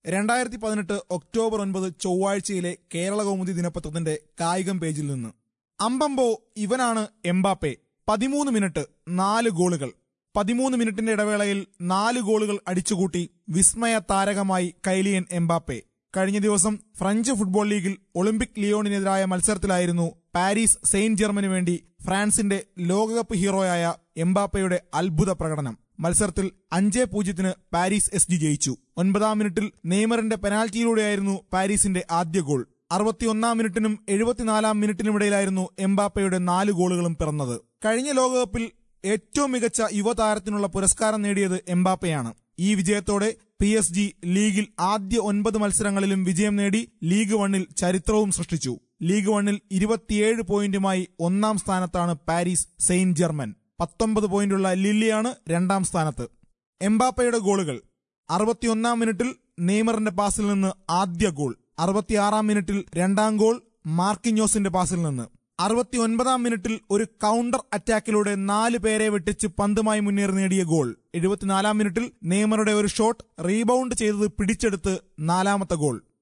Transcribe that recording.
രണ്ടായിരത്തി പതിനെട്ട് ഒക്ടോബർ ഒൻപത് ചൊവ്വാഴ്ചയിലെ കേരള കൗമുദി ദിനപത്രത്തിന്റെ കായികം പേജിൽ നിന്ന് അമ്പമ്പോ ഇവനാണ് എംബാപ്പെ പതിമൂന്ന് മിനിറ്റ് നാല് ഗോളുകൾ പതിമൂന്ന് മിനിറ്റിന്റെ ഇടവേളയിൽ നാല് ഗോളുകൾ അടിച്ചുകൂട്ടി വിസ്മയ താരകമായി കൈലിയൻ എംബാപ്പെ കഴിഞ്ഞ ദിവസം ഫ്രഞ്ച് ഫുട്ബോൾ ലീഗിൽ ഒളിമ്പിക് ലിയോണിനെതിരായ മത്സരത്തിലായിരുന്നു പാരീസ് സെയിന്റ് ജർമ്മന് വേണ്ടി ഫ്രാൻസിന്റെ ലോകകപ്പ് ഹീറോയായ എംബാപ്പയുടെ അത്ഭുത പ്രകടനം മത്സരത്തിൽ അഞ്ചേ പൂജ്യത്തിന് പാരീസ് എസ് ജി ജയിച്ചു ഒൻപതാം മിനിറ്റിൽ നെയ്മറിന്റെ പെനാൽറ്റിയിലൂടെയായിരുന്നു പാരീസിന്റെ ആദ്യ ഗോൾ അറുപത്തിയൊന്നാം മിനിറ്റിനും എഴുപത്തിനാലാം മിനിറ്റിനുമിടയിലായിരുന്നു എംബാപ്പയുടെ നാല് ഗോളുകളും പിറന്നത് കഴിഞ്ഞ ലോകകപ്പിൽ ഏറ്റവും മികച്ച യുവതാരത്തിനുള്ള പുരസ്കാരം നേടിയത് എംബാപ്പയാണ് ഈ വിജയത്തോടെ പി എസ് ജി ലീഗിൽ ആദ്യ ഒൻപത് മത്സരങ്ങളിലും വിജയം നേടി ലീഗ് വണ്ണിൽ ചരിത്രവും സൃഷ്ടിച്ചു ലീഗ് വണ്ണിൽ ഇരുപത്തിയേഴ് പോയിന്റുമായി ഒന്നാം സ്ഥാനത്താണ് പാരീസ് സെയിന്റ് ജർമ്മൻ പത്തൊമ്പത് പോയിന്റുള്ള ലില്ലിയാണ് രണ്ടാം സ്ഥാനത്ത് എംബാപ്പയുടെ ഗോളുകൾ അറുപത്തിയൊന്നാം മിനിറ്റിൽ നെയ്മറിന്റെ പാസിൽ നിന്ന് ആദ്യ ഗോൾ അറുപത്തിയാറാം മിനിറ്റിൽ രണ്ടാം ഗോൾ മാർക്കിഞ്ഞോസിന്റെ പാസിൽ നിന്ന് അറുപത്തിയൊൻപതാം മിനിറ്റിൽ ഒരു കൗണ്ടർ അറ്റാക്കിലൂടെ നാല് പേരെ വെട്ടിച്ച് പന്തുമായി മുന്നേറി നേടിയ ഗോൾ എഴുപത്തിനാലാം മിനിറ്റിൽ നെയ്മറുടെ ഒരു ഷോട്ട് റീബൗണ്ട് ചെയ്തത് പിടിച്ചെടുത്ത് നാലാമത്തെ ഗോൾ